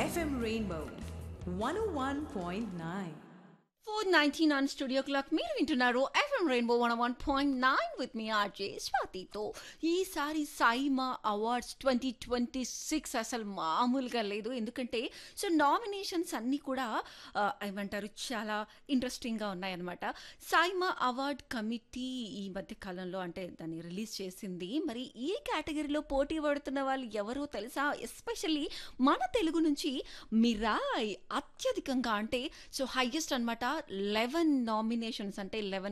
FM Rainbow 101.9. Four nineteen on studio clock మీరు వింటున్నారు FM rainbow one one point nine with me RJ స్వాతితో ఈసారి SIIMA awards twenty twenty six అసలు మామూలుగా లేదు ఎందుకంటే సో నామినేషన్స్ అన్నీ కూడా ఆ, ఏమంటారు చాలా ఇంట్రెస్టింగ్గా ఉన్నాయన్నమాట సాయిమా అవార్డ్ కమిటీ ఈ మధ్య కాలంలో అంటే దాన్ని రిలీజ్ చేసింది మరి ఈ కేటగిరీలో పోటీ పడుతున్న వాళ్ళు ఎవరో తెలుసా ఎస్పెషల్లీ మన తెలుగు నుంచి మిరాయ్ అత్యధికంగా అంటే సో హైయెస్ట్ అన్నమాట లెవెన్ నామినేషన్స్ అంటే లెవెన్